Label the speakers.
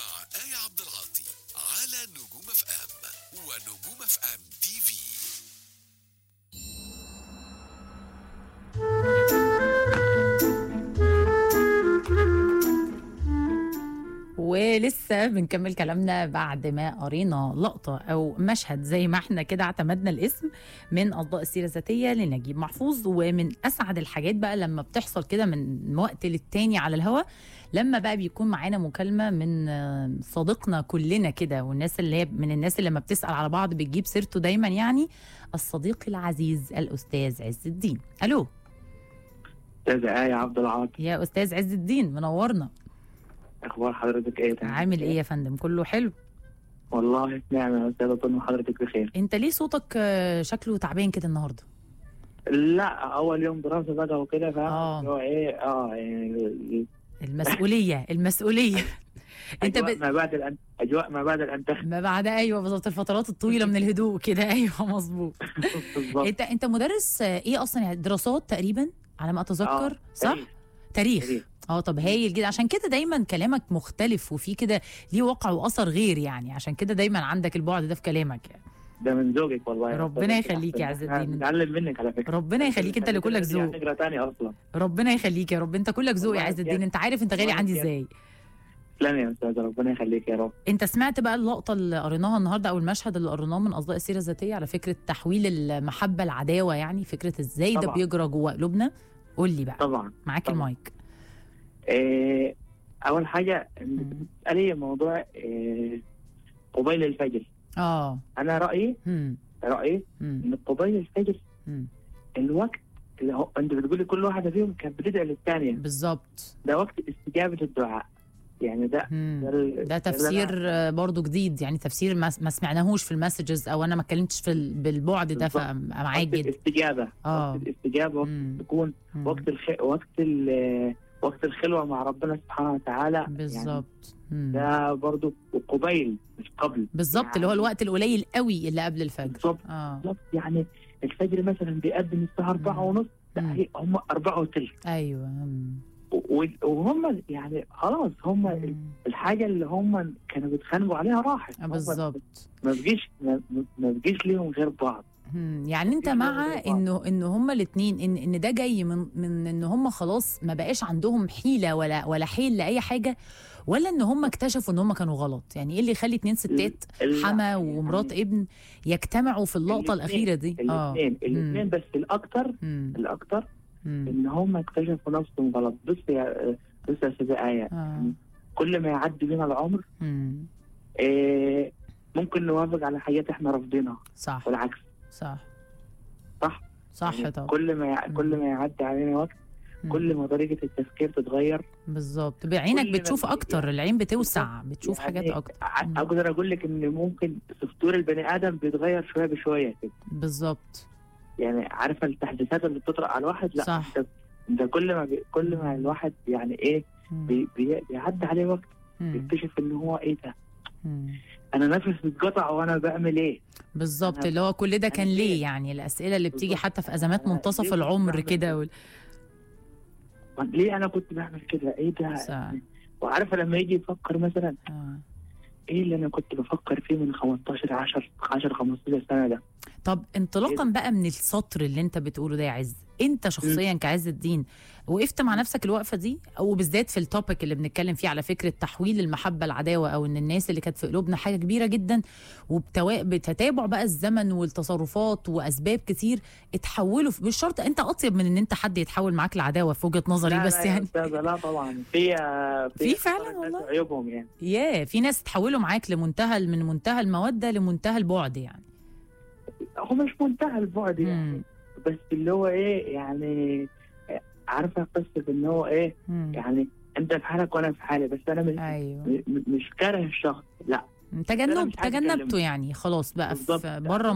Speaker 1: مع آية عبد العاطي على نجوم اف ام ونجوم اف ام تي في
Speaker 2: ولسه بنكمل كلامنا بعد ما قرينا لقطة أو مشهد زي ما احنا كده اعتمدنا الاسم من أصداء السيرة الذاتية لنجيب محفوظ ومن أسعد الحاجات بقى لما بتحصل كده من وقت للتاني على الهوا لما بقى بيكون معانا مكالمة من آه، صديقنا كلنا كده والناس اللي هي من الناس اللي لما بتسأل على بعض بتجيب سيرته دايما يعني الصديق العزيز الأستاذ عز الدين ألو
Speaker 3: استاذة آية عبد العاطي
Speaker 2: يا أستاذ عز الدين منورنا
Speaker 3: اخبار حضرتك ايه تمام؟
Speaker 2: عامل إيه يا فندم كله حلو
Speaker 3: والله في نعمة يا استاذة طول ما حضرتك بخير
Speaker 2: انت ليه صوتك آه، شكله تعبان كده النهارده
Speaker 3: لا اول يوم دراسة بقى وكده
Speaker 2: آه.
Speaker 3: فاهم اللي هو ايه اه يعني
Speaker 2: المسؤوليه المسؤوليه انت
Speaker 3: اجواء
Speaker 2: ب...
Speaker 3: ما بعد الأن... اجواء ما بعد الانتخ
Speaker 2: ما بعد ايوه بالظبط الفترات الطويله من الهدوء كده ايوه مظبوط
Speaker 3: بالظبط
Speaker 2: انت انت مدرس آه، ايه اصلا يعني دراسات تقريبا على ما اتذكر
Speaker 3: آه،
Speaker 2: صح
Speaker 3: تاريخ.
Speaker 2: تاريخ
Speaker 3: تاريخ.
Speaker 2: اه طب هايل جدا عشان كده دايما كلامك مختلف وفي كده ليه وقع واثر غير يعني عشان كده دايما عندك البعد ده في كلامك يعني
Speaker 3: ده من ذوقك والله يا
Speaker 2: ربنا
Speaker 3: أستاذة.
Speaker 2: يخليك يا عز
Speaker 3: إحنا
Speaker 2: الدين.
Speaker 3: بنتعلم منك على فكرة
Speaker 2: ربنا يخليك انت اللي كلك ذوق
Speaker 3: نقرا تاني اصلا
Speaker 2: ربنا يخليك يا رب انت كلك ذوق يا
Speaker 3: والله
Speaker 2: عز الدين
Speaker 3: بجد.
Speaker 2: انت عارف انت غالي
Speaker 3: والله
Speaker 2: عندي
Speaker 3: بجد.
Speaker 2: ازاي
Speaker 3: تسلم يا استاذة ربنا يخليك يا رب
Speaker 2: انت سمعت بقى اللقطه اللي قريناها النهارده او المشهد اللي قريناه من اصداء السيره الذاتيه على فكره تحويل المحبه العداوه يعني فكره ازاي ده
Speaker 3: طبعا.
Speaker 2: بيجرى جوه قلوبنا قول لي بقى
Speaker 3: طبعا
Speaker 2: معاك
Speaker 3: طبعا.
Speaker 2: المايك
Speaker 3: إيه اول حاجة
Speaker 2: مم.
Speaker 3: بتسألي موضوع إيه قبيل الفجر
Speaker 2: اه
Speaker 3: انا رأيي
Speaker 2: هم
Speaker 3: رأيي
Speaker 2: هم
Speaker 3: ان قبيل الفجر
Speaker 2: هم
Speaker 3: الوقت اللي هو انت بتقولي كل واحده فيهم كانت بتدعي للثانيه
Speaker 2: بالظبط
Speaker 3: ده وقت استجابه الدعاء يعني ده
Speaker 2: هم.
Speaker 3: ده, ال-
Speaker 2: ده
Speaker 3: اللي
Speaker 2: تفسير
Speaker 3: أنا-
Speaker 2: آه، برضو جديد يعني تفسير ما, ما سمعناهوش في المسجز او انا ما اتكلمتش في ال- بالبعد ده
Speaker 3: بالظبط.
Speaker 2: فمعاك
Speaker 3: وقت
Speaker 2: جدا
Speaker 3: الاستجابه
Speaker 2: آه.
Speaker 3: وقت الاستجابه وقت
Speaker 2: مم.
Speaker 3: تكون
Speaker 2: هم.
Speaker 3: وقت الخ... وقت ال... وقت الخلوه مع ربنا سبحانه وتعالى يعني
Speaker 2: بالظبط هم.
Speaker 3: ده برضو وقبيل مش قبل
Speaker 2: بالظبط اللي هو
Speaker 3: يعني-
Speaker 2: الوقت القليل قوي اللي قبل الفجر
Speaker 3: بالظبط
Speaker 2: اه
Speaker 3: بالظبط يعني الفجر مثلا بيقدم الساعه 4
Speaker 2: مم.
Speaker 3: ونص
Speaker 2: مم.
Speaker 3: لا هي هم 4 وثلث
Speaker 2: ايوه هم.
Speaker 3: و- وهم يعني خلاص هم
Speaker 2: مم.
Speaker 3: الحاجه اللي هم كانوا بيتخانقوا عليها راحت هم
Speaker 2: بالظبط
Speaker 3: ما بقيش ما ما بقيش ليهم غير بعض
Speaker 2: مم، يعني انت
Speaker 3: مفيش
Speaker 2: مع
Speaker 3: ولا بعض.
Speaker 2: انه ان هما الاثنين ان ان ده جاي من من ان هما خلاص ما بقاش عندهم حيله ولا ولا حيل لاي حاجه ولا ان هما اكتشفوا ان هما كانوا غلط يعني ايه اللي يخلي اتنين ستات
Speaker 3: ال-
Speaker 2: حما
Speaker 3: يعني
Speaker 2: ومرات ابن يجتمعوا في اللقطه
Speaker 3: الاتنين-
Speaker 2: الاخيره دي اه
Speaker 3: الاثنين الاثنين بس الاكثر
Speaker 2: مم،
Speaker 3: الاكثر
Speaker 2: مم،
Speaker 3: ان هم اكتشفوا نفسهم غلط بص يا بص يا استاذه ايه
Speaker 2: اه
Speaker 3: كل ما يعدي بينا العمر
Speaker 2: مم،
Speaker 3: إيه ممكن نوافق على حاجات احنا رافضينها
Speaker 2: صح
Speaker 3: والعكس
Speaker 2: صح
Speaker 3: صح
Speaker 2: صح
Speaker 3: يعني
Speaker 2: طبعا
Speaker 3: كل ما يع...
Speaker 2: مم.
Speaker 3: كل ما يعدي علينا وقت
Speaker 2: مم،
Speaker 3: كل ما طريقه التفكير تتغير
Speaker 2: بالظبط بعينك
Speaker 3: كل ما
Speaker 2: بتشوف
Speaker 3: بي-
Speaker 2: اكتر العين بتوسع
Speaker 3: بالظبط.
Speaker 2: بتشوف
Speaker 3: يعني
Speaker 2: حاجات اكتر
Speaker 3: ع-
Speaker 2: مم.
Speaker 3: اقدر اقول لك ان ممكن سفتور البني ادم بيتغير شويه بشويه كده
Speaker 2: بالظبط
Speaker 3: يعني عارفه التحديثات اللي بتطرق على الواحد لا
Speaker 2: صح.
Speaker 3: انت انت كل ما بي... كل ما الواحد يعني ايه
Speaker 2: مم،
Speaker 3: بي... بي... بيعدي عليه وقت
Speaker 2: مم،
Speaker 3: بيكتشف ان هو ايه ده
Speaker 2: مم.
Speaker 3: انا نفسي اتقطع وانا بعمل ايه
Speaker 2: بالظبط
Speaker 3: أنا-
Speaker 2: اللي هو كل ده
Speaker 3: أنا
Speaker 2: كان ليه
Speaker 3: ليه؟
Speaker 2: يعني الاسئله اللي بتيجي
Speaker 3: بالظبط.
Speaker 2: حتى في ازمات
Speaker 3: أنا
Speaker 2: منتصف
Speaker 3: ليه كنت
Speaker 2: العمر
Speaker 3: بعمل
Speaker 2: كده
Speaker 3: كده؟
Speaker 2: وال...
Speaker 3: ليه انا كنت بعمل كده ايه ده
Speaker 2: صح.
Speaker 3: وعارفه لما يجي يفكر مثلا
Speaker 2: آه.
Speaker 3: ايه اللي انا كنت بفكر فيه من 15 10 10 15 سنه ده
Speaker 2: طب انطلاقا بقى من السطر اللي انت بتقوله ده يا عز انت شخصيا كعز الدين وقفت مع نفسك الوقفه دي او بالذات في التوبيك اللي بنتكلم فيه على فكره تحويل المحبه العداوه او ان الناس اللي كانت في قلوبنا حاجه كبيره جدا وبتوا... بتتابع بقى الزمن والتصرفات واسباب كتير اتحولوا في... مش شرط انت اطيب من ان انت حد يتحول معاك العداوه في وجهه نظري
Speaker 3: لا
Speaker 2: بس
Speaker 3: لا يا
Speaker 2: يعني
Speaker 3: أستاذة، لا طبعا في
Speaker 2: في فعلا والله.
Speaker 3: عيوبهم يعني
Speaker 2: ياه في ناس اتحولوا معاك لمنتهى من منتهى الموده لمنتهى البعد يعني
Speaker 3: هو مش منتهى البعد يعني
Speaker 2: مم.
Speaker 3: بس اللي هو ايه يعني عارفه قصه ان هو ايه
Speaker 2: مم.
Speaker 3: يعني انت في حالك وانا في حالي بس انا مش
Speaker 2: ايوه
Speaker 3: م- مش كاره الشخص لا
Speaker 2: تجنب
Speaker 3: مش عايز
Speaker 2: تجنبته
Speaker 3: أكلمه.
Speaker 2: يعني خلاص بقى
Speaker 3: بالظبط.
Speaker 2: في بره